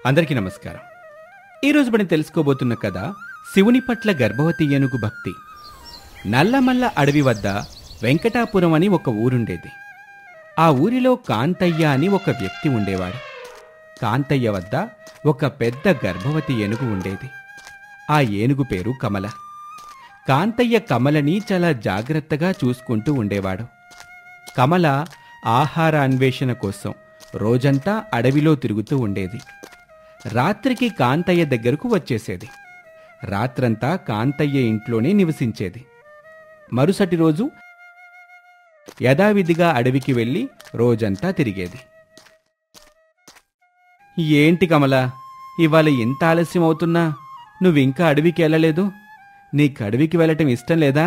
అందరికీ నమస్కారం ఈరోజు మనం తెలుసుకోబోతున్న కథ శివుని పట్ల గర్భవతి ఏనుగు భక్తి నల్లమల్ల అడవి వద్ద వెంకటాపురం అని ఒక ఊరుండేది ఆ ఊరిలో కాంతయ్య అని ఒక వ్యక్తి ఉండేవాడు కాంతయ్య వద్ద ఒక పెద్ద గర్భవతి ఏనుగు ఉండేది ఆ ఏనుగు పేరు కమల కాంతయ్య కమలని చాలా జాగ్రత్తగా చూసుకుంటూ ఉండేవాడు కమల ఆహార అన్వేషణ కోసం రోజంతా అడవిలో తిరుగుతూ ఉండేది రాత్రికి కాంతయ్య దగ్గరకు వచ్చేసేది రాత్రంతా కాంతయ్య ఇంట్లోనే నివసించేది మరుసటి రోజు యథావిధిగా అడవికి వెళ్ళి రోజంతా తిరిగేది ఏంటి కమల ఇవాళ ఇంత ఆలస్యం అవుతున్నా నువ్వింకా అడవికి వెళ్ళలేదు నీకు అడవికి వెళ్ళటం ఇష్టం లేదా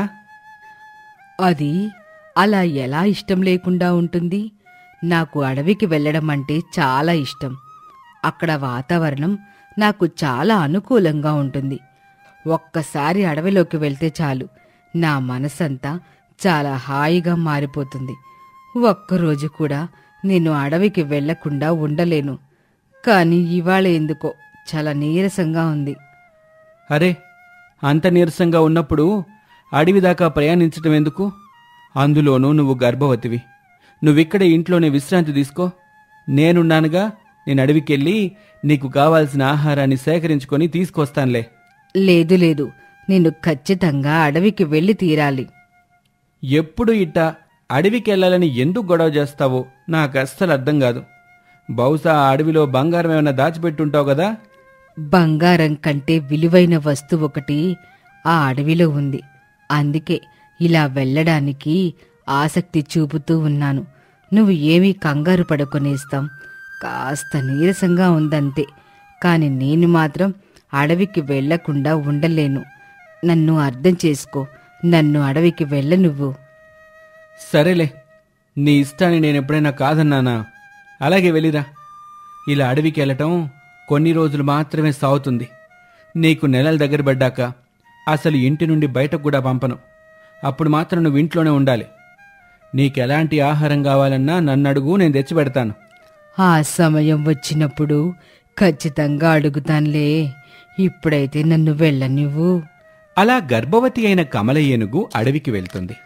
అది అలా ఎలా ఇష్టం లేకుండా ఉంటుంది నాకు అడవికి వెళ్ళడం అంటే చాలా ఇష్టం అక్కడ వాతావరణం నాకు చాలా అనుకూలంగా ఉంటుంది ఒక్కసారి అడవిలోకి వెళ్తే చాలు నా మనసంతా చాలా హాయిగా మారిపోతుంది ఒక్కరోజు కూడా నేను అడవికి వెళ్లకుండా ఉండలేను కానీ ఇవాళ ఎందుకో చాలా నీరసంగా ఉంది అరే అంత నీరసంగా ఉన్నప్పుడు అడవి దాకా ప్రయాణించటం ఎందుకు అందులోనూ నువ్వు గర్భవతివి నువ్విక్కడ ఇంట్లోనే విశ్రాంతి తీసుకో నేనున్నానుగా నేను అడవికెళ్ళి నీకు కావాల్సిన ఆహారాన్ని సేకరించుకొని తీసుకొస్తానులే లేదు లేదు నేను ఖచ్చితంగా అడవికి వెళ్ళి తీరాలి ఎప్పుడు ఇట్ట అడవికెళ్ళాలని ఎందుకు గొడవ చేస్తావో నాకు అస్సలు అర్థం కాదు బహుశా ఆ అడవిలో బంగారం ఏమైనా దాచిపెట్టుంటావు కదా బంగారం కంటే విలువైన వస్తువు ఒకటి ఆ అడవిలో ఉంది అందుకే ఇలా వెళ్ళడానికి ఆసక్తి చూపుతూ ఉన్నాను నువ్వు ఏమీ కంగారు పడుకొనేస్తాం కాస్త నీరసంగా ఉందంతే కాని నేను మాత్రం అడవికి వెళ్లకుండా ఉండలేను నన్ను అర్థం చేసుకో నన్ను అడవికి వెళ్ళ నువ్వు సరేలే నీ ఇష్టాన్ని నేను ఎప్పుడైనా కాదన్నానా అలాగే వెళ్ళిరా ఇలా అడవికి వెళ్ళటం కొన్ని రోజులు మాత్రమే సాగుతుంది నీకు నెలల దగ్గర పడ్డాక అసలు ఇంటి నుండి బయటకు కూడా పంపను అప్పుడు మాత్రం నువ్వు ఇంట్లోనే ఉండాలి నీకు ఎలాంటి ఆహారం కావాలన్నా నన్ను అడుగు నేను తెచ్చిపెడతాను ఆ సమయం వచ్చినప్పుడు ఖచ్చితంగా అడుగుతానులే ఇప్పుడైతే నన్ను వెళ్ళనివ్వు అలా గర్భవతి అయిన కమల ఏనుగు అడవికి వెళ్తుంది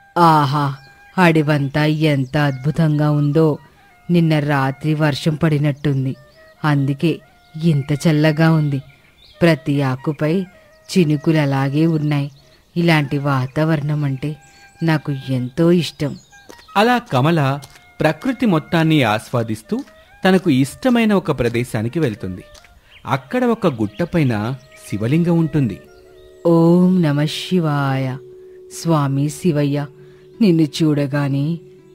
ఆహా అడివంతా ఎంత అద్భుతంగా ఉందో నిన్న రాత్రి వర్షం పడినట్టుంది అందుకే ఇంత చల్లగా ఉంది ప్రతి ఆకుపై చినుకులు అలాగే ఉన్నాయి ఇలాంటి వాతావరణం అంటే నాకు ఎంతో ఇష్టం అలా కమల ప్రకృతి మొత్తాన్ని ఆస్వాదిస్తూ తనకు ఇష్టమైన ఒక ప్రదేశానికి వెళ్తుంది అక్కడ ఒక గుట్టపైన శివలింగం ఉంటుంది ఓం నమ శివాయ స్వామి శివయ్య నిన్ను చూడగానే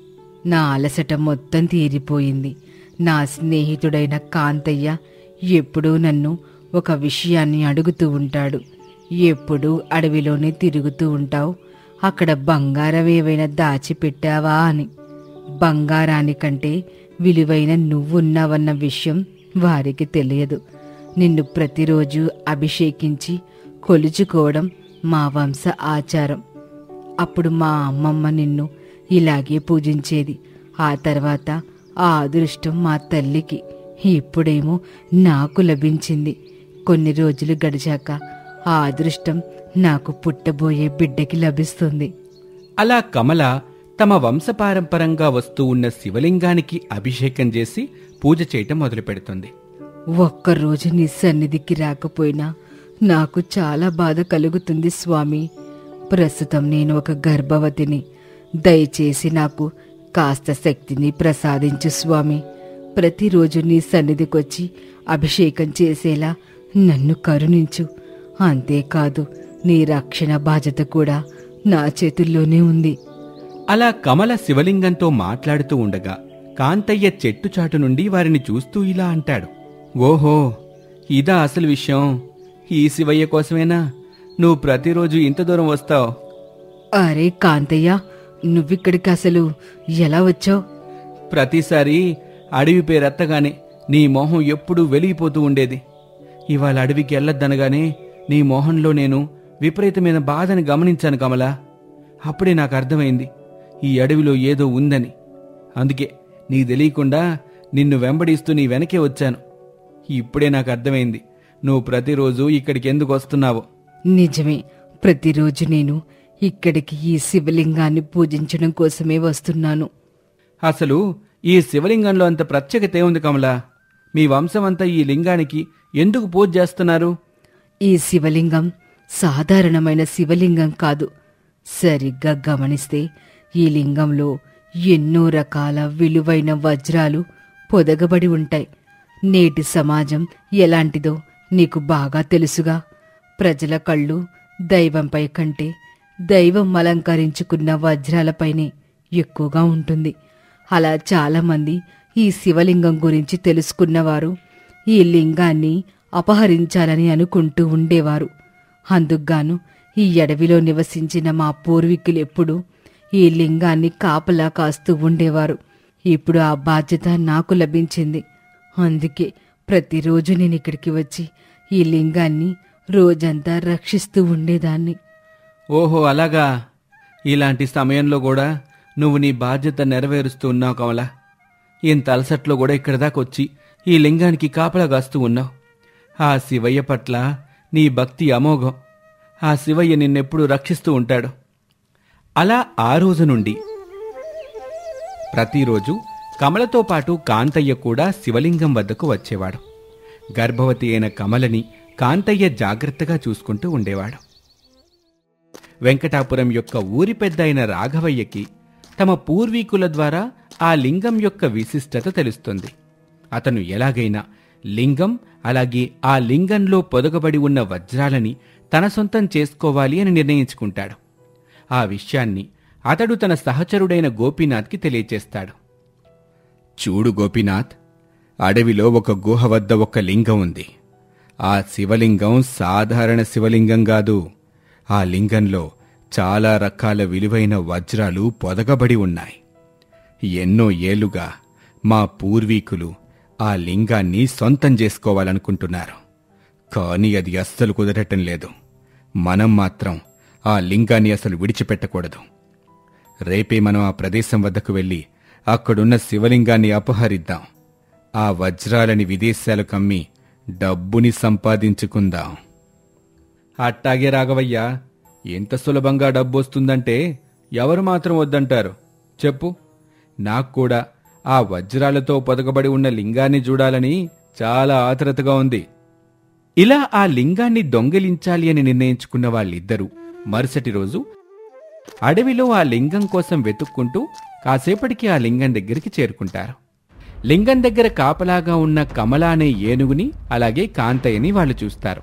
నా అలసట మొత్తం తీరిపోయింది నా స్నేహితుడైన కాంతయ్య ఎప్పుడూ నన్ను ఒక విషయాన్ని అడుగుతూ ఉంటాడు ఎప్పుడూ అడవిలోనే తిరుగుతూ ఉంటావు అక్కడ బంగారం ఏవైనా దాచిపెట్టావా అని బంగారానికంటే విలువైన నువ్వున్నావన్న విషయం వారికి తెలియదు నిన్ను ప్రతిరోజు అభిషేకించి కొలుచుకోవడం మా వంశ ఆచారం అప్పుడు మా అమ్మమ్మ నిన్ను ఇలాగే పూజించేది ఆ తర్వాత ఆ అదృష్టం మా తల్లికి ఇప్పుడేమో నాకు లభించింది కొన్ని రోజులు గడిచాక ఆ అదృష్టం నాకు పుట్టబోయే బిడ్డకి లభిస్తుంది అలా కమల తమ వంశపారంపరంగా వస్తూ ఉన్న శివలింగానికి అభిషేకం చేసి పూజ చేయటం మొదలుపెడుతుంది ఒక్కరోజు నీ సన్నిధికి రాకపోయినా నాకు చాలా బాధ కలుగుతుంది స్వామి ప్రస్తుతం నేను ఒక గర్భవతిని దయచేసి నాకు కాస్త శక్తిని ప్రసాదించు స్వామి ప్రతిరోజు నీ సన్నిధికొచ్చి అభిషేకం చేసేలా నన్ను కరుణించు అంతేకాదు నీ రక్షణ బాధ్యత కూడా నా చేతుల్లోనే ఉంది అలా కమల శివలింగంతో మాట్లాడుతూ ఉండగా కాంతయ్య చెట్టు చాటు నుండి వారిని చూస్తూ ఇలా అంటాడు ఓహో ఇదా అసలు విషయం ఈ శివయ్య కోసమేనా నువ్వు ప్రతిరోజు ఇంత దూరం వస్తావు అరే కాంతయ్య నువ్విక్కడికి అసలు ఎలా వచ్చావు ప్రతిసారి అడవి పేరెత్తగానే నీ మొహం ఎప్పుడూ వెలిగిపోతూ ఉండేది ఇవాళ అడవికి వెళ్ళొద్దనగానే నీ మొహంలో నేను విపరీతమైన బాధని గమనించాను కమలా అప్పుడే నాకు అర్థమైంది ఈ అడవిలో ఏదో ఉందని అందుకే నీకు తెలియకుండా నిన్ను వెంబడిస్తూ నీ వెనకే వచ్చాను ఇప్పుడే నాకు అర్థమైంది నువ్వు ప్రతిరోజు ఇక్కడికి ఎందుకు వస్తున్నావో నిజమే ప్రతిరోజు నేను ఇక్కడికి ఈ శివలింగాన్ని పూజించడం కోసమే వస్తున్నాను అసలు ఈ శివలింగంలో అంత ప్రత్యేకత ఏముంది కమలా మీ వంశమంతా ఈ లింగానికి ఎందుకు పూజ చేస్తున్నారు ఈ శివలింగం సాధారణమైన శివలింగం కాదు సరిగ్గా గమనిస్తే ఈ లింగంలో ఎన్నో రకాల విలువైన వజ్రాలు పొదగబడి ఉంటాయి నేటి సమాజం ఎలాంటిదో నీకు బాగా తెలుసుగా ప్రజల కళ్ళు దైవంపై కంటే దైవం అలంకరించుకున్న వజ్రాలపైనే ఎక్కువగా ఉంటుంది అలా చాలామంది ఈ శివలింగం గురించి తెలుసుకున్నవారు ఈ లింగాన్ని అపహరించాలని అనుకుంటూ ఉండేవారు అందుకుగాను ఈ అడవిలో నివసించిన మా పూర్వీకులు ఎప్పుడూ ఈ లింగాన్ని కాపలా కాస్తూ ఉండేవారు ఇప్పుడు ఆ బాధ్యత నాకు లభించింది అందుకే ప్రతిరోజు నేను ఇక్కడికి వచ్చి ఈ లింగాన్ని రోజంతా రక్షిస్తూ ఉండేదాన్ని ఓహో అలాగా ఇలాంటి సమయంలో కూడా నువ్వు నీ బాధ్యత నెరవేరుస్తూ ఉన్నావు కమలా ఇంత అలసట్లో కూడా ఇక్కడి దాకా వచ్చి ఈ లింగానికి కాపలా కాస్తూ ఉన్నావు ఆ శివయ్య పట్ల నీ భక్తి అమోఘం ఆ శివయ్య నిన్నెప్పుడు రక్షిస్తూ ఉంటాడు అలా ఆ రోజు నుండి ప్రతిరోజు కమలతో పాటు కాంతయ్య కూడా శివలింగం వద్దకు వచ్చేవాడు గర్భవతి అయిన కమలని కాంతయ్య జాగ్రత్తగా చూసుకుంటూ ఉండేవాడు వెంకటాపురం యొక్క ఊరి పెద్ద అయిన రాఘవయ్యకి తమ పూర్వీకుల ద్వారా ఆ లింగం యొక్క విశిష్టత తెలుస్తుంది అతను ఎలాగైనా లింగం అలాగే ఆ లింగంలో పొదగబడి ఉన్న వజ్రాలని తన సొంతం చేసుకోవాలి అని నిర్ణయించుకుంటాడు ఆ విషయాన్ని అతడు తన సహచరుడైన గోపీనాథ్కి తెలియచేస్తాడు చూడు గోపీనాథ్ అడవిలో ఒక గుహ వద్ద ఒక లింగం ఉంది ఆ శివలింగం సాధారణ శివలింగం కాదు ఆ లింగంలో చాలా రకాల విలువైన వజ్రాలు పొదగబడి ఉన్నాయి ఎన్నో ఏళ్లుగా మా పూర్వీకులు ఆ లింగాన్ని సొంతం చేసుకోవాలనుకుంటున్నారు కానీ అది అస్సలు కుదరటం లేదు మనం మాత్రం ఆ లింగాన్ని అసలు విడిచిపెట్టకూడదు రేపే మనం ఆ ప్రదేశం వద్దకు వెళ్ళి అక్కడున్న శివలింగాన్ని అపహరిద్దాం ఆ వజ్రాలని విదేశాలకు అమ్మి డబ్బుని సంపాదించుకుందాం అట్టాగే రాఘవయ్య ఎంత సులభంగా డబ్బు వస్తుందంటే ఎవరు మాత్రం వద్దంటారు చెప్పు నాకు కూడా ఆ వజ్రాలతో పొదగబడి ఉన్న లింగాన్ని చూడాలని చాలా ఆతరతగా ఉంది ఇలా ఆ లింగాన్ని దొంగిలించాలి అని నిర్ణయించుకున్న వాళ్ళిద్దరూ మరుసటి రోజు అడవిలో ఆ లింగం కోసం వెతుక్కుంటూ కాసేపటికి ఆ లింగం దగ్గరికి చేరుకుంటారు లింగం దగ్గర కాపలాగా ఉన్న కమల అనే ఏనుగుని అలాగే కాంతయ్యని వాళ్ళు చూస్తారు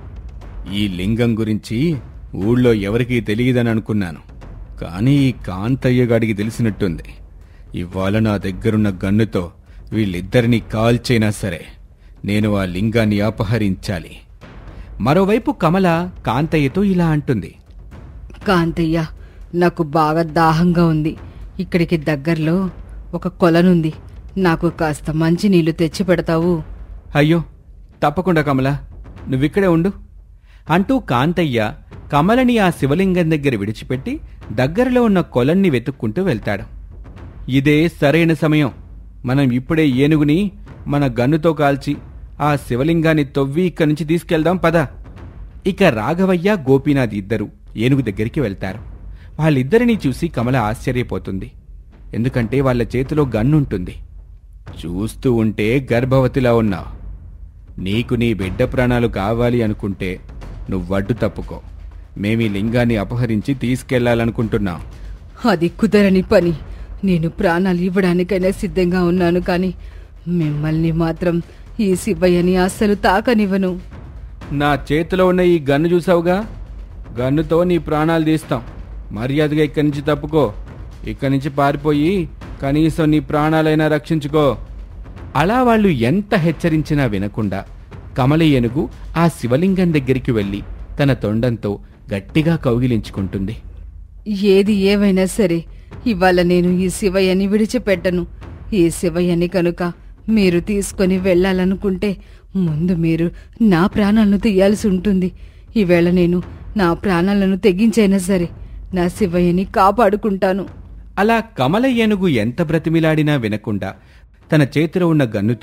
ఈ లింగం గురించి ఊళ్ళో ఎవరికీ తెలియదని అనుకున్నాను కానీ ఈ కాంతయ్య గాడికి తెలిసినట్టుంది ఇవాళ నా దగ్గరున్న గన్నుతో వీళ్ళిద్దరినీ కాల్చైనా సరే నేను ఆ లింగాన్ని అపహరించాలి మరోవైపు కమల కాంతయ్యతో ఇలా అంటుంది కాంతయ్య నాకు బాగా దాహంగా ఉంది ఇక్కడికి దగ్గరలో ఒక కొలనుంది నాకు కాస్త మంచి నీళ్లు తెచ్చి పెడతావు అయ్యో తప్పకుండా కమల నువ్విక్కడే ఉండు అంటూ కాంతయ్య కమలని ఆ శివలింగం దగ్గర విడిచిపెట్టి దగ్గరలో ఉన్న కొలన్ని వెతుక్కుంటూ వెళ్తాడు ఇదే సరైన సమయం మనం ఇప్పుడే ఏనుగుని మన గన్నుతో కాల్చి ఆ శివలింగాన్ని తవ్వి ఇక్కడి నుంచి తీసుకెళ్దాం పద ఇక రాఘవయ్య గోపీనాథ్ ఇద్దరు ఏనుగు దగ్గరికి వెళ్తారు వాళ్ళిద్దరినీ చూసి కమల ఆశ్చర్యపోతుంది ఎందుకంటే వాళ్ళ చేతిలో గన్నుంటుంది చూస్తూ ఉంటే గర్భవతిలా ఉన్నావు నీకు నీ బిడ్డ ప్రాణాలు కావాలి అనుకుంటే నువ్వడ్డు తప్పుకో మేమీ లింగాన్ని అపహరించి తీసుకెళ్లాలనుకుంటున్నాం అది కుదరని పని నేను ప్రాణాలు ఇవ్వడానికైనా సిద్ధంగా ఉన్నాను కానీ మిమ్మల్ని మాత్రం ఈ శివయ్యని అస్సలు తాకనివ్వను నా చేతిలో ఉన్న ఈ గన్ను చూసావుగా గన్నుతో నీ ప్రాణాలు తీస్తాం మర్యాదగా ఇక్కడి నుంచి తప్పుకో ఇక్కడి నుంచి పారిపోయి కనీసం నీ ప్రాణాలైనా రక్షించుకో అలా వాళ్ళు ఎంత హెచ్చరించినా వినకుండా కమల ఏనుగు ఆ శివలింగం దగ్గరికి వెళ్ళి తన తొండంతో గట్టిగా కౌగిలించుకుంటుంది ఏది ఏవైనా సరే ఇవాళ నేను ఈ శివయ్యని విడిచిపెట్టను ఈ శివయ్యని కనుక మీరు తీసుకొని వెళ్ళాలనుకుంటే ముందు మీరు నా ప్రాణాలను తీయాల్సి ఉంటుంది ఈవేళ నేను నా ప్రాణాలను తెగించైనా సరే నా శివయ్యని కాపాడుకుంటాను అలా కమల ఏనుగు ఎంత బ్రతిమిలాడినా వినకుండా తన చేతిలో ఉన్న గన్నుతో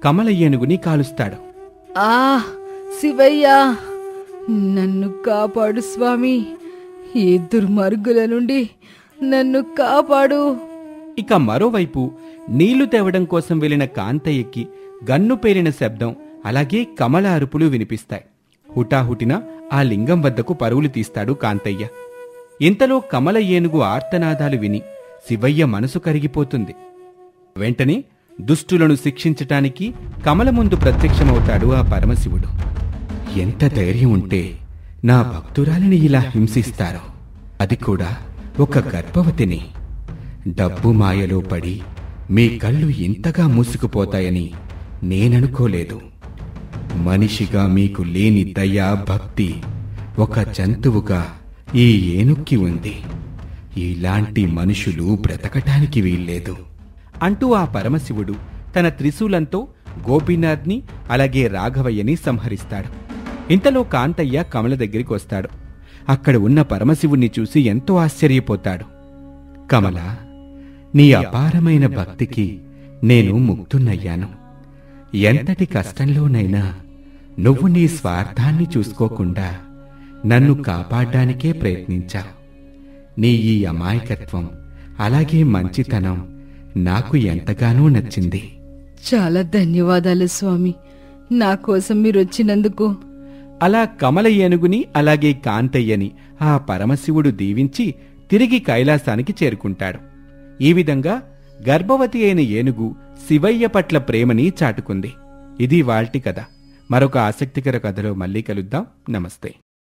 కమల ఏనుగుని కాలుస్తాడు ఆ శివయ్య నన్ను కాపాడు స్వామి ఈ దుర్మార్గుల నుండి నన్ను కాపాడు ఇక మరోవైపు నీళ్లు తేవడం కోసం వెళ్లిన కాంతయ్యకి గన్ను పేలిన శబ్దం అలాగే కమల అరుపులు వినిపిస్తాయి హుటాహుటిన ఆ లింగం వద్దకు పరుగులు తీస్తాడు కాంతయ్య ఇంతలో కమల ఏనుగు ఆర్తనాదాలు విని శివయ్య మనసు కరిగిపోతుంది వెంటనే దుష్టులను శిక్షించటానికి కమల ముందు ప్రత్యక్షమవుతాడు ఆ పరమశివుడు ఎంత ధైర్యం ఉంటే నా భక్తురాలిని ఇలా హింసిస్తారు అది కూడా ఒక గర్భవతిని డబ్బు మాయలో పడి మీ కళ్ళు ఇంతగా మూసుకుపోతాయని నేననుకోలేదు మనిషిగా మీకు లేని దయ భక్తి ఒక జంతువుగా ఈ ఏనుక్కి ఉంది ఇలాంటి మనుషులు బ్రతకటానికి వీల్లేదు అంటూ ఆ పరమశివుడు తన త్రిశూలంతో గోపీనాథ్ని అలాగే రాఘవయ్యని సంహరిస్తాడు ఇంతలో కాంతయ్య కమల దగ్గరికి వస్తాడు అక్కడ ఉన్న పరమశివుణ్ణి చూసి ఎంతో ఆశ్చర్యపోతాడు కమల నీ అపారమైన భక్తికి నేను ముక్తున్నయ్యాను ఎంతటి కష్టంలోనైనా నువ్వు నీ స్వార్థాన్ని చూసుకోకుండా నన్ను కాపాడ్డానికే ప్రయత్నించావు నీ ఈ అమాయకత్వం అలాగే మంచితనం నాకు ఎంతగానో నచ్చింది చాలా ధన్యవాదాలు స్వామి నా కోసం మీరు వచ్చినందుకు అలా కమల ఏనుగుని అలాగే కాంతయ్యని ఆ పరమశివుడు దీవించి తిరిగి కైలాసానికి చేరుకుంటాడు ఈ విధంగా గర్భవతి అయిన ఏనుగు శివయ్య పట్ల ప్రేమని చాటుకుంది ఇది వాల్టి కథ మరొక ఆసక్తికర కథలో మళ్ళీ కలుద్దాం నమస్తే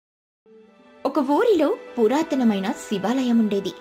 ఒక ఊరిలో పురాతనమైన శివాలయం ఉండేది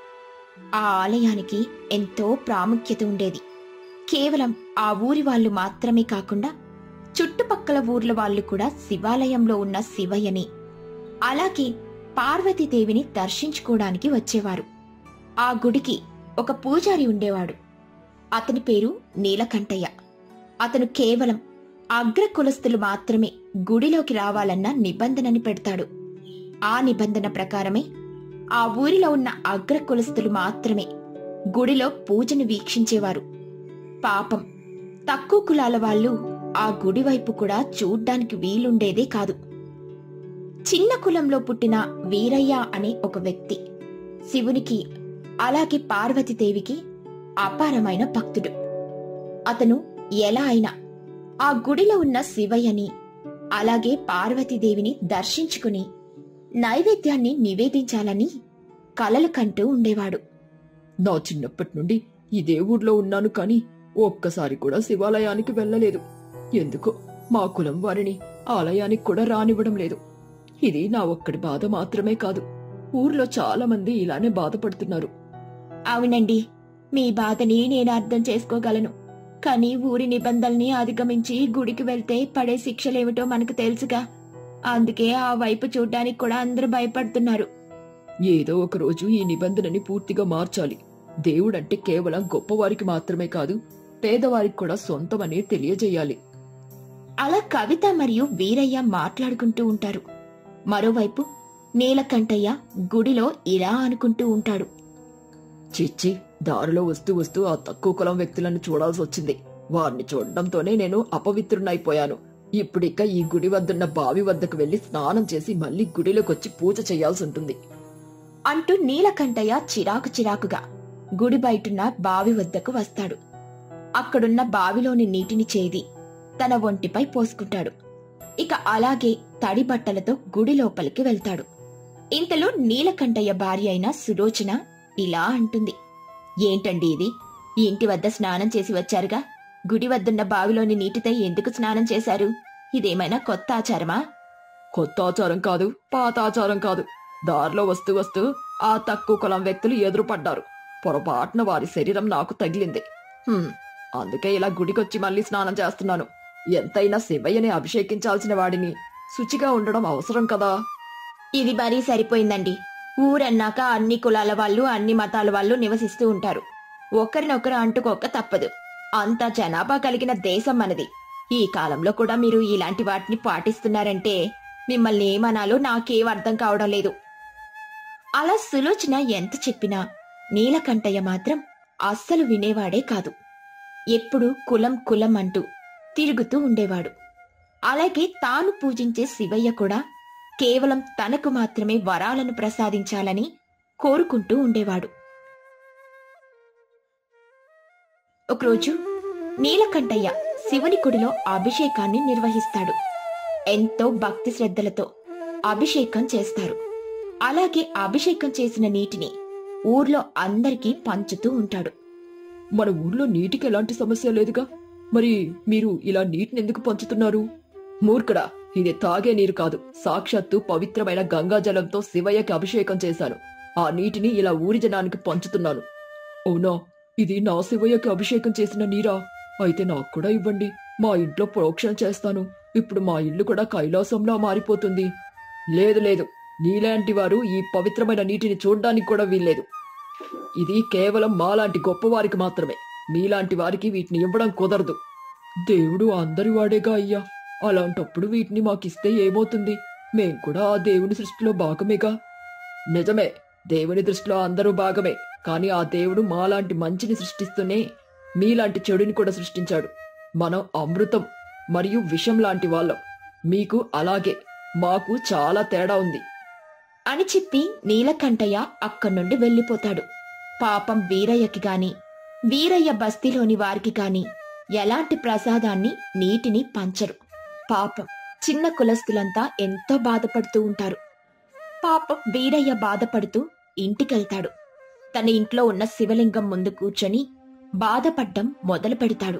ఆ ఆలయానికి ఎంతో ప్రాముఖ్యత ఉండేది కేవలం ఆ ఊరి వాళ్ళు మాత్రమే కాకుండా చుట్టుపక్కల ఊర్ల వాళ్ళు కూడా శివాలయంలో ఉన్న శివయ్యని అలాగే పార్వతీదేవిని దర్శించుకోవడానికి వచ్చేవారు ఆ గుడికి ఒక పూజారి ఉండేవాడు అతని పేరు నీలకంఠయ్య అతను కేవలం అగ్ర కులస్తులు మాత్రమే గుడిలోకి రావాలన్న నిబంధనని పెడతాడు ఆ నిబంధన ప్రకారమే ఆ ఊరిలో ఉన్న అగ్ర కులస్తులు మాత్రమే గుడిలో పూజను వీక్షించేవారు పాపం తక్కువ కులాల వాళ్ళు ఆ గుడి వైపు కూడా చూడ్డానికి వీలుండేదే కాదు చిన్న కులంలో పుట్టిన వీరయ్య అనే ఒక వ్యక్తి శివునికి అలాగే పార్వతీదేవికి అపారమైన భక్తుడు అతను ఎలా అయినా ఆ గుడిలో ఉన్న శివయ్యని అలాగే పార్వతీదేవిని దర్శించుకుని నైవేద్యాన్ని నివేదించాలని కలలు కంటూ ఉండేవాడు నా చిన్నప్పటి నుండి ఇదే ఊర్లో ఉన్నాను కాని ఒక్కసారి కూడా శివాలయానికి వెళ్ళలేదు ఎందుకో మా కులం వారిని ఆలయానికి కూడా రానివ్వడం లేదు ఇది నా ఒక్కడి బాధ మాత్రమే కాదు ఊర్లో చాలా మంది ఇలానే బాధపడుతున్నారు అవునండి మీ బాధని నేను అర్థం చేసుకోగలను కానీ ఊరి నిబంధనల్ని అధిగమించి గుడికి వెళ్తే పడే శిక్షలేమిటో మనకు తెలుసుగా అందుకే ఆ వైపు చూడ్డానికి కూడా అందరూ భయపడుతున్నారు ఏదో ఒక రోజు ఈ నిబంధనని పూర్తిగా మార్చాలి దేవుడంటే కేవలం గొప్పవారికి మాత్రమే కాదు పేదవారికి కూడా సొంతమని తెలియజేయాలి అలా కవిత మరియు వీరయ్య మాట్లాడుకుంటూ ఉంటారు మరోవైపు నీలకంఠయ్య గుడిలో ఇలా అనుకుంటూ ఉంటాడు చిచ్చి దారిలో వస్తూ వస్తూ ఆ తక్కువ కులం వ్యక్తులను చూడాల్సి వచ్చింది వారిని చూడడంతోనే నేను అపవిత్రునైపోయాను ఇప్పుడిక ఈ గుడి వద్దన్న బావి వద్దకు వెళ్లి స్నానం చేసి మళ్ళీ గుడిలోకి వచ్చి పూజ చేయాల్సి ఉంటుంది అంటూ నీలకంఠయ్య చిరాకు చిరాకుగా గుడి బయటున్న బావి వద్దకు వస్తాడు అక్కడున్న బావిలోని నీటిని చేది తన ఒంటిపై పోసుకుంటాడు ఇక అలాగే తడి బట్టలతో గుడి లోపలికి వెళ్తాడు ఇంతలో నీలకంఠయ్య భార్య అయిన సులోచన ఇలా అంటుంది ఏంటండి ఇది ఈ ఇంటి వద్ద స్నానం చేసి వచ్చారుగా గుడి వద్దున్న బావిలోని నీటితో ఎందుకు స్నానం చేశారు ఇదేమైనా కొత్త ఆచారమా కొత్త ఆచారం కాదు పాత ఆచారం కాదు దారిలో వస్తూ వస్తూ ఆ తక్కువ కులం వ్యక్తులు ఎదురుపడ్డారు పొరపాటున వారి శరీరం నాకు తగిలింది హ్మ్, అందుకే ఇలా గుడికొచ్చి మళ్ళీ స్నానం చేస్తున్నాను ఎంతైనా శివయ్యని అభిషేకించాల్సిన వాడిని శుచిగా ఉండడం అవసరం కదా ఇది మరీ సరిపోయిందండి ఊరన్నాక అన్ని కులాల వాళ్ళు అన్ని మతాల వాళ్ళు నివసిస్తూ ఉంటారు ఒకరినొకరు అంటుకోక తప్పదు అంత జనాభా కలిగిన దేశం మనది ఈ కాలంలో కూడా మీరు ఇలాంటి వాటిని పాటిస్తున్నారంటే మిమ్మల్ని ఏమనాలో నాకేం అర్థం కావడం లేదు అలా సులోచన ఎంత చెప్పినా నీలకంఠయ్య మాత్రం అస్సలు వినేవాడే కాదు ఎప్పుడు కులం కులం అంటూ తిరుగుతూ ఉండేవాడు అలాగే తాను పూజించే శివయ్య కూడా కేవలం తనకు మాత్రమే వరాలను ప్రసాదించాలని కోరుకుంటూ ఉండేవాడు ఒకరోజు నీలకంఠయ్య శివుని గుడిలో అభిషేకాన్ని నిర్వహిస్తాడు ఎంతో భక్తి శ్రద్ధలతో అభిషేకం చేస్తారు అలాగే అభిషేకం చేసిన నీటిని ఊర్లో అందరికీ పంచుతూ ఉంటాడు మన ఊర్లో నీటికి ఎలాంటి సమస్య లేదుగా మరి మీరు ఇలా నీటిని ఎందుకు పంచుతున్నారు మూర్ఖడా ఇది తాగే నీరు కాదు సాక్షాత్తు పవిత్రమైన గంగాజలంతో శివయ్యకి అభిషేకం చేశాను ఆ నీటిని ఇలా ఊరి జనానికి పంచుతున్నాను అవునా ఇది నా శివయ్యకి అభిషేకం చేసిన నీరా అయితే నాకు కూడా ఇవ్వండి మా ఇంట్లో ప్రోక్షణ చేస్తాను ఇప్పుడు మా ఇల్లు కూడా కైలాసంలా మారిపోతుంది లేదు లేదు నీలాంటి వారు ఈ పవిత్రమైన నీటిని చూడడానికి కూడా వీల్లేదు ఇది కేవలం మాలాంటి గొప్పవారికి మాత్రమే మీలాంటి వారికి వీటిని ఇవ్వడం కుదరదు దేవుడు అందరి వాడేగా అయ్యా అలాంటప్పుడు వీటిని మాకిస్తే ఏమవుతుంది మేం కూడా ఆ దేవుని సృష్టిలో భాగమేగా నిజమే దేవుని దృష్టిలో అందరూ భాగమే కానీ ఆ దేవుడు మాలాంటి మంచిని సృష్టిస్తూనే మీలాంటి చెడుని కూడా సృష్టించాడు మనం అమృతం మరియు విషం లాంటి వాళ్ళం మీకు అలాగే మాకు చాలా తేడా ఉంది అని చెప్పి నీలకంఠయ్య అక్కడి నుండి వెళ్ళిపోతాడు పాపం వీరయ్యకి గాని వీరయ్య బస్తీలోని వారికి గాని ఎలాంటి ప్రసాదాన్ని నీటిని పంచరు పాపం చిన్న కులస్తులంతా ఎంతో బాధపడుతూ ఉంటారు పాపం వీరయ్య బాధపడుతూ ఇంటికెళ్తాడు తన ఇంట్లో ఉన్న శివలింగం ముందు కూర్చొని బాధపడ్డం మొదలు పెడతాడు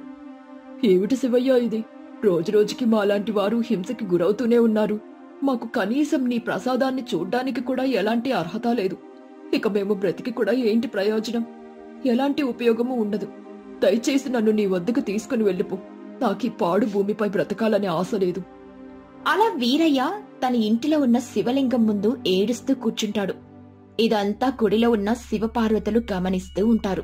ఏమిటి శివయ్య ఇది రోజు రోజుకి మాలాంటి వారు హింసకి గురవుతూనే ఉన్నారు మాకు కనీసం నీ ప్రసాదాన్ని చూడ్డానికి కూడా ఎలాంటి అర్హత లేదు ఇక మేము బ్రతికి కూడా ఏంటి ప్రయోజనం ఎలాంటి ఉపయోగము ఉండదు దయచేసి నన్ను నీ వద్దకు తీసుకుని వెళ్ళిపో నాకు ఈ పాడు భూమిపై బ్రతకాలనే ఆశ లేదు అలా వీరయ్య తన ఇంటిలో ఉన్న శివలింగం ముందు ఏడుస్తూ కూర్చుంటాడు ఇదంతా గుడిలో ఉన్న శివపార్వతులు గమనిస్తూ ఉంటారు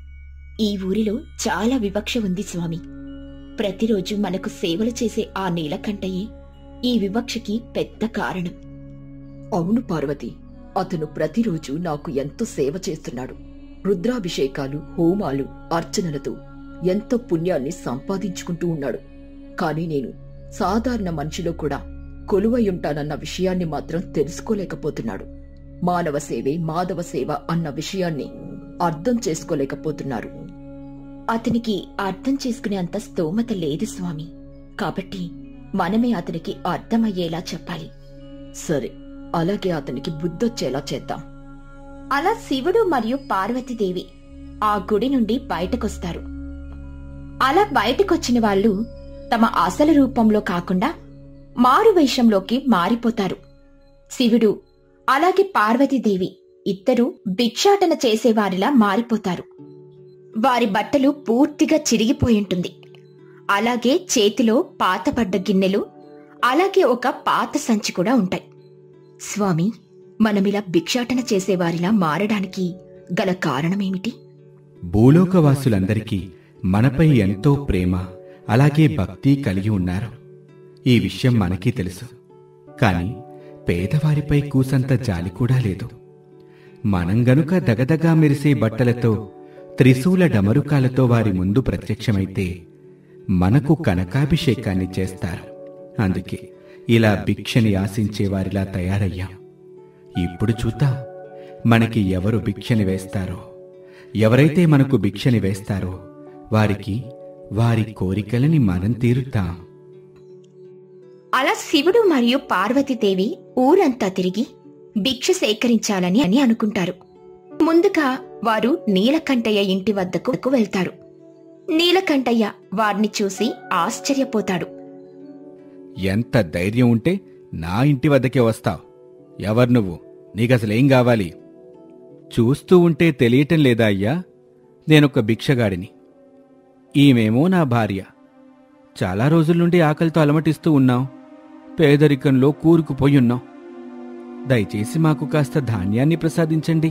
ఈ ఊరిలో చాలా వివక్ష ఉంది స్వామి ప్రతిరోజు మనకు సేవలు చేసే ఆ నీలకంఠయే ఈ వివక్షకి పెద్ద కారణం అవును పార్వతి అతను ప్రతిరోజు నాకు ఎంతో సేవ చేస్తున్నాడు రుద్రాభిషేకాలు హోమాలు అర్చనలతో ఎంతో పుణ్యాన్ని సంపాదించుకుంటూ ఉన్నాడు కానీ నేను సాధారణ మనిషిలో కూడా కొలువై ఉంటానన్న విషయాన్ని మాత్రం తెలుసుకోలేకపోతున్నాడు మానవ సేవే మాధవ సేవ అన్న విషయాన్ని అర్థం చేసుకోలేకపోతున్నారు అతనికి అర్థం చేసుకునే అంత స్తోమత లేదు స్వామి కాబట్టి మనమే అతనికి అర్థమయ్యేలా చెప్పాలి సరే అలాగే అతనికి బుద్ధొచ్చేలా చేద్దాం అలా శివుడు మరియు పార్వతీదేవి ఆ గుడి నుండి బయటకొస్తారు అలా బయటకొచ్చిన వాళ్ళు తమ అసలు రూపంలో కాకుండా మారు వేషంలోకి మారిపోతారు శివుడు అలాగే పార్వతీదేవి ఇద్దరూ భిక్షాటన చేసేవారిలా మారిపోతారు వారి బట్టలు పూర్తిగా చిరిగిపోయింటుంది అలాగే చేతిలో పాతపడ్డ గిన్నెలు అలాగే ఒక పాత సంచి కూడా ఉంటాయి స్వామి మనమిలా భిక్షాటన చేసేవారిలా మారడానికి గల కారణమేమిటి భూలోకవాసులందరికీ మనపై ఎంతో ప్రేమ అలాగే భక్తి కలిగి ఉన్నారు ఈ విషయం మనకీ తెలుసు కాని పేదవారిపై కూసంత జాలి కూడా లేదు మనం గనుక దగదగా మెరిసే బట్టలతో త్రిశూల డమరుకాలతో వారి ముందు ప్రత్యక్షమైతే మనకు కనకాభిషేకాన్ని చేస్తారు అందుకే ఇలా భిక్షని ఆశించే వారిలా తయారయ్యాం ఇప్పుడు చూద్దాం మనకి ఎవరు భిక్షని వేస్తారో ఎవరైతే మనకు భిక్షని వేస్తారో వారికి వారి కోరికలని మనం తీరుతాం అలా శివుడు మరియు పార్వతీదేవి ఊరంతా తిరిగి భిక్ష సేకరించాలని అని అనుకుంటారు ముందుగా వారు నీలకంఠయ్య ఇంటి వద్దకు వెళ్తారు నీలకంఠయ్య వారిని చూసి ఆశ్చర్యపోతాడు ఎంత ధైర్యం ఉంటే నా ఇంటి వద్దకే వస్తావు ఎవరు నువ్వు నీకసలేం కావాలి చూస్తూ ఉంటే తెలియటం లేదా అయ్యా నేనొక భిక్షగాడిని ఈమెమో నా భార్య చాలా రోజుల నుండి ఆకలితో అలమటిస్తూ ఉన్నాం పేదరికంలో కూరుకుపోయి ఉన్నాం దయచేసి మాకు కాస్త ధాన్యాన్ని ప్రసాదించండి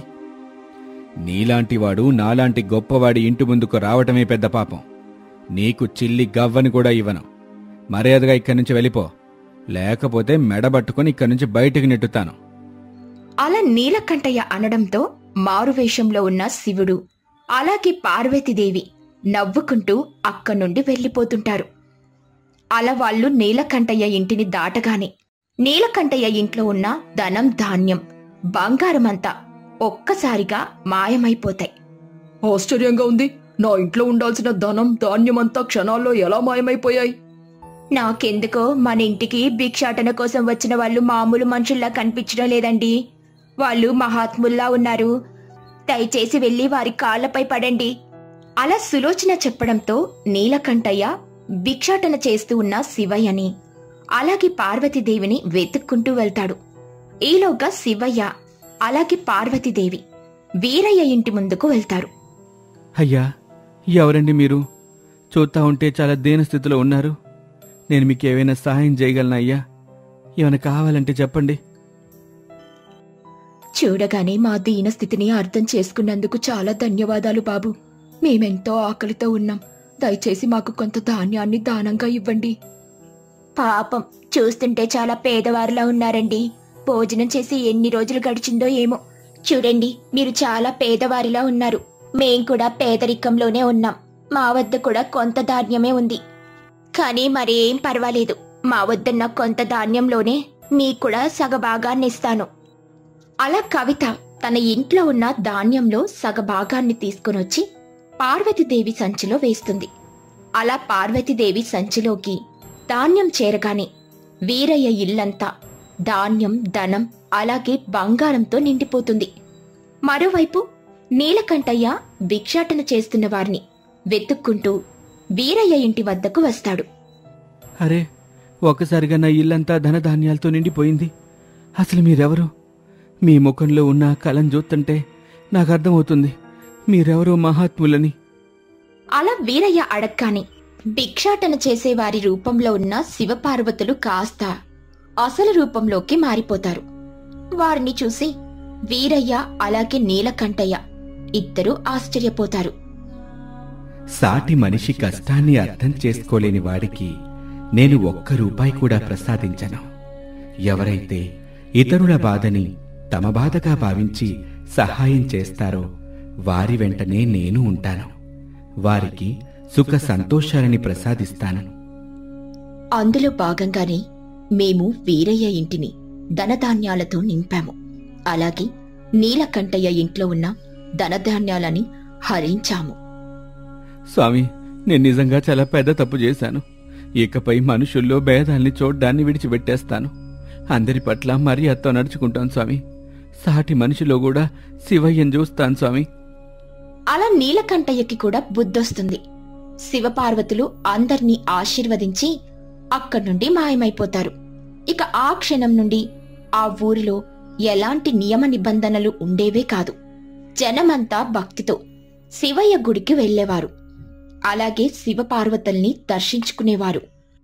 నీలాంటివాడు నాలాంటి గొప్పవాడి ఇంటి ముందుకు రావటమే పెద్ద పాపం నీకు చిల్లి గవ్వని కూడా ఇవ్వను మర్యాదగా ఇక్కడి నుంచి వెళ్ళిపో లేకపోతే మెడబట్టుకుని ఇక్కడి నుంచి బయటికి నెట్టుతాను అలా నీలకంఠయ్య అనడంతో మారువేషంలో ఉన్న శివుడు అలాగే పార్వతీదేవి నవ్వుకుంటూ అక్కడి నుండి వెళ్ళిపోతుంటారు అలా వాళ్ళు నీలకంఠయ్య ఇంటిని దాటగానే నీలకంఠయ్య ఇంట్లో ఉన్న ధనం ధాన్యం బంగారమంతా ఒక్కసారిగా మాయమైపోతాయి ఆశ్చర్యంగా ఉంది నా ఇంట్లో ఉండాల్సిన ధనం ధాన్యమంతా క్షణాల్లో ఎలా మాయమైపోయాయి నాకెందుకో మన ఇంటికి భిక్షాటన కోసం వచ్చిన వాళ్ళు మామూలు మనుషుల్లా కనిపించడం లేదండి వాళ్ళు మహాత్ముల్లా ఉన్నారు దయచేసి వెళ్ళి వారి కాళ్లపై పడండి అలా సులోచన చెప్పడంతో నీలకంఠయ్య భిక్షాటన చేస్తూ ఉన్న శివయ్యని అలాగే పార్వతీదేవిని వెతుక్కుంటూ వెళ్తాడు ఈలోగా శివయ్య అలాగే పార్వతీదేవి వీరయ్య ఇంటి ముందుకు వెళ్తారు అయ్యా ఎవరండి మీరు చూస్తా ఉంటే చాలా దీన స్థితిలో ఉన్నారు నేను మీకు ఏవైనా సహాయం చేయగలనా అయ్యా ఏమైనా కావాలంటే చెప్పండి చూడగానే మా దీన స్థితిని అర్థం చేసుకున్నందుకు చాలా ధన్యవాదాలు బాబు మేమెంతో ఆకలితో ఉన్నాం దయచేసి మాకు కొంత ధాన్యాన్ని దానంగా ఇవ్వండి పాపం చూస్తుంటే చాలా పేదవారిలా ఉన్నారండి భోజనం చేసి ఎన్ని రోజులు గడిచిందో ఏమో చూడండి మీరు చాలా పేదవారిలా ఉన్నారు మేం కూడా పేదరికంలోనే ఉన్నాం మా వద్ద కూడా కొంత ధాన్యమే ఉంది కానీ మరేం పర్వాలేదు మా వద్దన్న కొంత ధాన్యంలోనే మీకు కూడా సగభాగాన్ని ఇస్తాను అలా కవిత తన ఇంట్లో ఉన్న ధాన్యంలో సగభాగాన్ని తీసుకునొచ్చి పార్వతీదేవి సంచిలో వేస్తుంది అలా పార్వతీదేవి సంచిలోకి ధాన్యం చేరగానే వీరయ్య ఇల్లంతా ధాన్యం ధనం అలాగే బంగారంతో నిండిపోతుంది మరోవైపు నీలకంఠయ్య భిక్షాటన చేస్తున్న వారిని వెతుక్కుంటూ వీరయ్య ఇంటి వద్దకు వస్తాడు అరే ఒక్కసారిగా నా ఇల్లంతా ధనధాన్యాలతో నిండిపోయింది అసలు మీరెవరు మీ ముఖంలో ఉన్న ఆ కళం చూస్తుంటే నాకు అర్థమవుతుంది మీరెవరో మహాత్ములని అలా వీరయ్య అడక్కాని భిక్షాటన చేసే వారి రూపంలో ఉన్న శివపార్వతులు కాస్త అసలు రూపంలోకి మారిపోతారు వారిని చూసి వీరయ్య అలాగే నీలకంఠయ్య ఇద్దరూ ఆశ్చర్యపోతారు సాటి మనిషి కష్టాన్ని అర్థం చేసుకోలేని వాడికి నేను ఒక్క రూపాయి కూడా ప్రసాదించను ఎవరైతే ఇతరుల బాధని తమ బాధగా భావించి సహాయం చేస్తారో వారి వెంటనే నేను ఉంటాను వారికి సుఖ సంతోషాలని ప్రసాదిస్తాను అందులో భాగంగానే మేము వీరయ్య ఇంటిని ధనధాన్యాలతో నింపాము అలాగే నీలకంఠయ్య ఇంట్లో ఉన్న ధనధాన్యాలని హరించాము స్వామి నేను నిజంగా చాలా పెద్ద తప్పు చేశాను ఇకపై మనుషుల్లో భేదాల్ని చూడ్డాన్ని విడిచిపెట్టేస్తాను అందరి పట్ల మర్యాదతో నడుచుకుంటాను స్వామి సాటి మనిషిలో కూడా శివయ్యను చూస్తాను స్వామి అలా నీలకంఠయ్యకి కూడా బుద్ధొస్తుంది శివపార్వతులు అందర్నీ ఆశీర్వదించి అక్కడి నుండి మాయమైపోతారు ఇక ఆ క్షణం నుండి ఆ ఊరిలో ఎలాంటి నియమ నిబంధనలు ఉండేవే కాదు జనమంతా భక్తితో శివయ్య గుడికి వెళ్ళేవారు అలాగే శివపార్వతుల్ని దర్శించుకునేవారు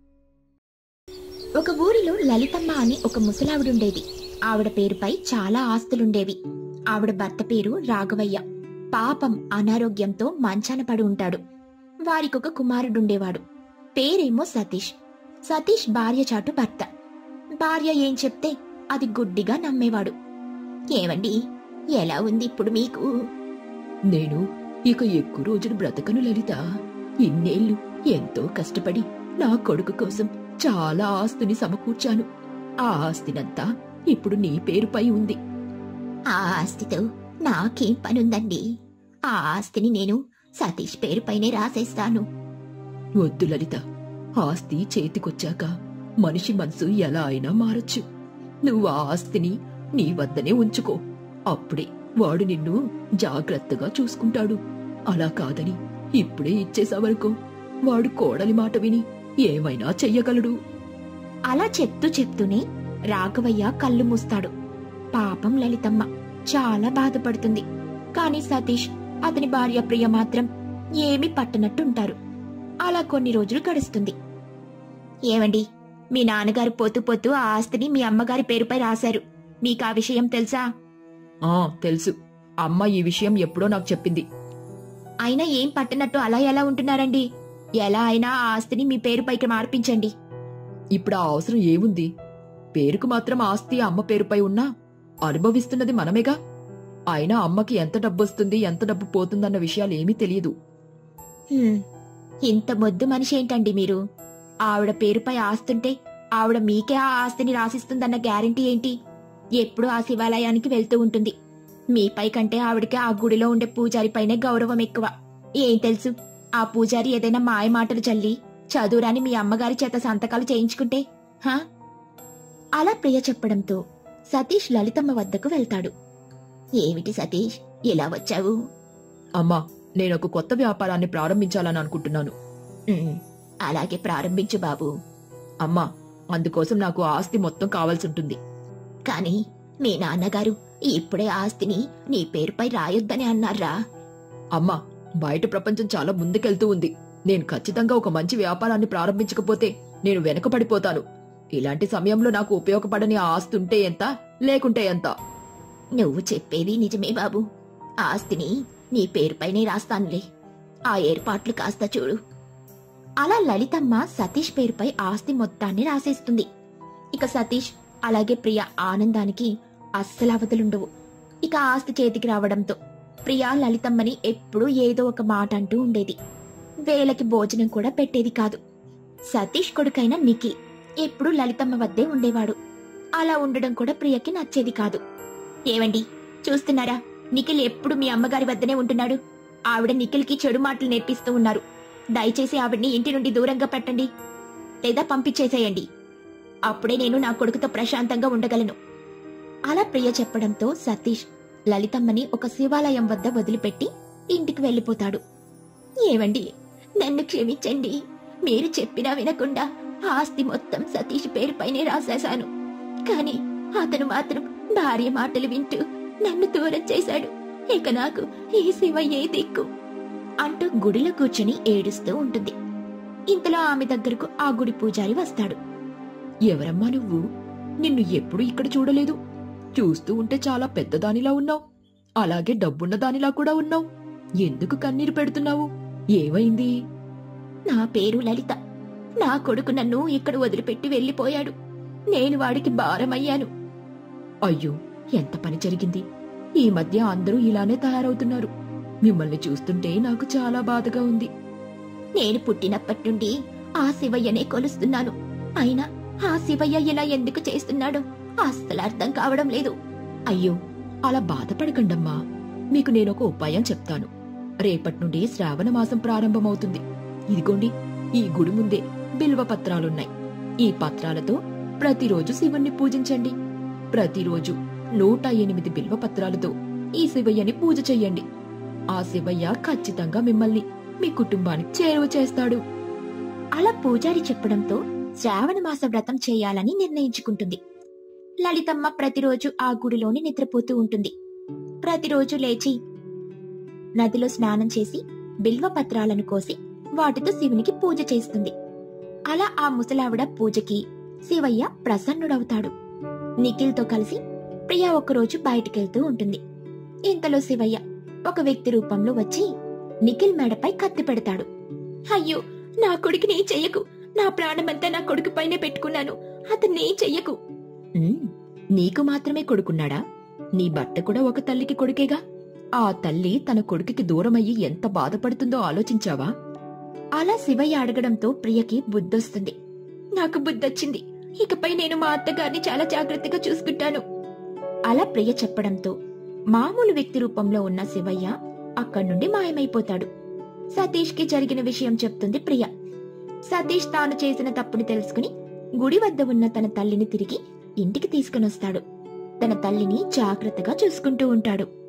ఒక ఊరిలో లలితమ్మ అని ఒక ముసలావిడుండేది ఆవిడ పేరుపై చాలా ఆస్తులుండేవి ఆవిడ భర్త పేరు రాఘవయ్య పాపం అనారోగ్యంతో మంచాన పడి ఉంటాడు వారికొక కుమారుడుండేవాడు పేరేమో సతీష్ సతీష్ భార్య చాటు భర్త భార్య ఏం చెప్తే అది గుడ్డిగా నమ్మేవాడు ఏమండి ఎలా ఉంది ఇప్పుడు మీకు నేను ఇక ఎక్కువ రోజులు బ్రతకను లలిత ఇన్నేళ్లు ఎంతో కష్టపడి నా కొడుకు కోసం చాలా ఆస్తిని సమకూర్చాను ఆ ఆస్తినంతా ఇప్పుడు నీ పేరుపై ఉంది ఆ ఆస్తితో నాకేం పనుందండి ఆ ఆస్తిని నేను సతీష్ పేరుపైనే రాసేస్తాను వద్దు లలిత ఆస్తి చేతికొచ్చాక మనిషి మనసు ఎలా అయినా మారచ్చు నువ్వు ఆ ఆస్తిని నీ వద్దనే ఉంచుకో అప్పుడే వాడు నిన్ను జాగ్రత్తగా చూసుకుంటాడు అలా కాదని ఇప్పుడే ఇచ్చేసావనుకో వాడు కోడలి మాట విని ఏమైనా చెయ్యగలడు అలా చెప్తూ చెప్తూనే రాఘవయ్య కళ్ళు మూస్తాడు పాపం లలితమ్మ చాలా బాధపడుతుంది కాని సతీష్ అతని భార్య ప్రియ మాత్రం ఏమీ పట్టనట్టుంటారు అలా కొన్ని రోజులు గడుస్తుంది ఏమండి మీ నాన్నగారు పోతూ పోతూ ఆ ఆస్తిని మీ అమ్మగారి పేరుపై రాశారు మీకు ఆ విషయం తెలుసా ఆ తెలుసు అమ్మ ఈ విషయం ఎప్పుడో నాకు చెప్పింది అయినా ఏం పట్టనట్టు అలా ఎలా ఉంటున్నారండి ఎలా అయినా ఆ ఆస్తిని మీ పేరుపైకి మార్పించండి ఇప్పుడు ఆ అవసరం ఏముంది పేరుకు మాత్రం ఆస్తి అమ్మ పేరుపై ఉన్నా అనుభవిస్తున్నది మనమేగా అయినా అమ్మకి ఎంత డబ్బొస్తుంది ఎంత డబ్బు పోతుందన్న విషయాలు ఏమీ తెలియదు హ్మ్, ఇంత మొద్దు మనిషి ఏంటండి మీరు ఆవిడ పేరుపై ఆస్తుంటే ఆవిడ మీకే ఆ ఆస్తిని రాసిస్తుందన్న గ్యారెంటీ ఏంటి ఎప్పుడు ఆ శివాలయానికి వెళ్తూ ఉంటుంది మీపై కంటే ఆవిడకి ఆ గుడిలో ఉండే పూజారిపైనే గౌరవం ఎక్కువ ఏం తెలుసు ఆ పూజారి ఏదైనా మాయ మాటలు చల్లి చదువురాని మీ అమ్మగారి చేత సంతకాలు చేయించుకుంటే హా అలా ప్రియ చెప్పడంతో సతీష్ లలితమ్మ వద్దకు వెళ్తాడు ఏమిటి సతీష్ ఎలా వచ్చావు అమ్మా నేను ఒక కొత్త వ్యాపారాన్ని ప్రారంభించాలని అనుకుంటున్నాను "ఉమ్, అలాగే ప్రారంభించు బాబు అమ్మా అందుకోసం నాకు ఆ ఆస్తి మొత్తం కావాల్సి ఉంటుంది కాని మీ నాన్నగారు ఇప్పుడే ఆస్తిని నీ పేరుపై రాయొద్దని అన్నారా అమ్మా బయట ప్రపంచం చాలా ముందుకెళ్తూ ఉంది నేను ఖచ్చితంగా ఒక మంచి వ్యాపారాన్ని ప్రారంభించకపోతే నేను వెనకబడిపోతాను ఇలాంటి సమయంలో నాకు ఉపయోగపడని ఆ ఆస్తి ఉంటే ఎంత లేకుంటే ఎంత నువ్వు చెప్పేది నిజమే బాబు ఆస్తిని నీ పేరుపైనే రాస్తానులే ఆ ఏర్పాట్లు కాస్త చూడు అలా లలితమ్మ సతీష్ పేరుపై ఆస్తి మొత్తాన్ని రాసేస్తుంది ఇక సతీష్ అలాగే ప్రియ ఆనందానికి అస్సలు అవధులుండవు ఇక ఆస్తి చేతికి రావడంతో ప్రియ లలితమ్మని ఎప్పుడూ ఏదో ఒక మాట అంటూ ఉండేది వేలకి భోజనం కూడా పెట్టేది కాదు సతీష్ కొడుకైన నిఖిల్ ఎప్పుడూ లలితమ్మ వద్దే ఉండేవాడు అలా ఉండడం కూడా ప్రియకి నచ్చేది కాదు ఏవండి చూస్తున్నారా నిఖిల్ ఎప్పుడు మీ అమ్మగారి వద్దనే ఉంటున్నాడు ఆవిడ నిఖిల్కి చెడు మాటలు నేర్పిస్తూ ఉన్నారు దయచేసి ఆవిడ్ని ఇంటి నుండి దూరంగా పెట్టండి లేదా పంపించేసేయండి అప్పుడే నేను నా కొడుకుతో ప్రశాంతంగా ఉండగలను అలా ప్రియ చెప్పడంతో సతీష్ లలితమ్మని ఒక శివాలయం వద్ద వదిలిపెట్టి ఇంటికి వెళ్ళిపోతాడు ఏవండి నన్ను క్షమించండి మీరు చెప్పినా వినకుండా ఆస్తి మొత్తం సతీష్ పేరుపైనే రాసేశాను కాని అతను మాత్రం భార్య మాటలు వింటూ నన్ను దూరం చేశాడు ఇక నాకు ఈ శివయ్యే దిక్కు అంటూ గుడిలో కూర్చుని ఏడుస్తూ ఉంటుంది ఇంతలో ఆమె దగ్గరకు ఆ గుడి పూజారి వస్తాడు ఎవరమ్మా నువ్వు నిన్ను ఎప్పుడు ఇక్కడ చూడలేదు చూస్తూ ఉంటే చాలా పెద్దదానిలా ఉన్నావు అలాగే డబ్బున్న దానిలా కూడా ఉన్నావు ఎందుకు కన్నీరు పెడుతున్నావు ఏమైంది నా పేరు లలిత నా కొడుకు నన్ను ఇక్కడ వదిలిపెట్టి వెళ్ళిపోయాడు నేను వాడికి భారమయ్యాను అయ్యో ఎంత పని జరిగింది ఈ మధ్య అందరూ ఇలానే తయారవుతున్నారు మిమ్మల్ని చూస్తుంటే నాకు చాలా బాధగా ఉంది నేను పుట్టినప్పటి నుండి ఆ శివయ్యనే కొలుస్తున్నాను అయినా ఆ శివయ్య ఇలా ఎందుకు చేస్తున్నాడు అస్సలు అర్థం కావడం లేదు అయ్యో అలా బాధపడకండమ్మా మీకు నేనొక ఉపాయం చెప్తాను రేపటి నుండి శ్రావణ మాసం ప్రారంభమవుతుంది ఇదిగోండి ఈ గుడి ముందే బిల్వ పత్రాలున్నాయి ఈ పత్రాలతో ప్రతిరోజు శివుణ్ణి పూజించండి ప్రతిరోజు నూట ఎనిమిది బిల్వ పత్రాలతో ఈ శివయ్యని పూజ చెయ్యండి ఆ శివయ్య ఖచ్చితంగా మిమ్మల్ని మీ కుటుంబానికి చేరువ చేస్తాడు అలా పూజారి చెప్పడంతో శ్రావణ మాస వ్రతం చేయాలని నిర్ణయించుకుంటుంది లలితమ్మ ప్రతిరోజు ఆ గుడిలోని నిద్రపోతూ ఉంటుంది ప్రతిరోజు లేచి నదిలో స్నానం చేసి బిల్వ పత్రాలను కోసి వాటితో శివునికి పూజ చేస్తుంది అలా ఆ ముసలావిడ పూజకి శివయ్య ప్రసన్నుడవుతాడు నిఖిల్తో కలిసి ప్రియ ఒకరోజు బయటికెళ్తూ ఉంటుంది ఇంతలో శివయ్య ఒక వ్యక్తి రూపంలో వచ్చి నిఖిల్ మెడపై కత్తి పెడతాడు అయ్యో నా కొడుకుని చెయ్యకు నా ప్రాణమంతా నా కొడుకు పైనే పెట్టుకున్నాను అతన్ని చెయ్యకు ఉమ్, నీకు మాత్రమే కొడుకున్నాడా నీ భర్త కూడా ఒక తల్లికి కొడుకేగా ఆ తల్లి తన కొడుకుకి దూరమయ్యి ఎంత బాధపడుతుందో ఆలోచించావా అలా శివయ్య అడగడంతో ప్రియకి బుద్ధొస్తుంది నాకు బుద్ధొచ్చింది ఇకపై నేను మా అత్తగారిని చాలా జాగ్రత్తగా చూసుకుంటాను అలా ప్రియ చెప్పడంతో మామూలు వ్యక్తి రూపంలో ఉన్న శివయ్య అక్కడి నుండి మాయమైపోతాడు సతీష్ కి జరిగిన విషయం చెప్తుంది ప్రియ సతీష్ తాను చేసిన తప్పుని తెలుసుకుని గుడి వద్ద ఉన్న తన తల్లిని తిరిగి ఇంటికి తీసుకునొస్తాడు తన తల్లిని జాగ్రత్తగా చూసుకుంటూ ఉంటాడు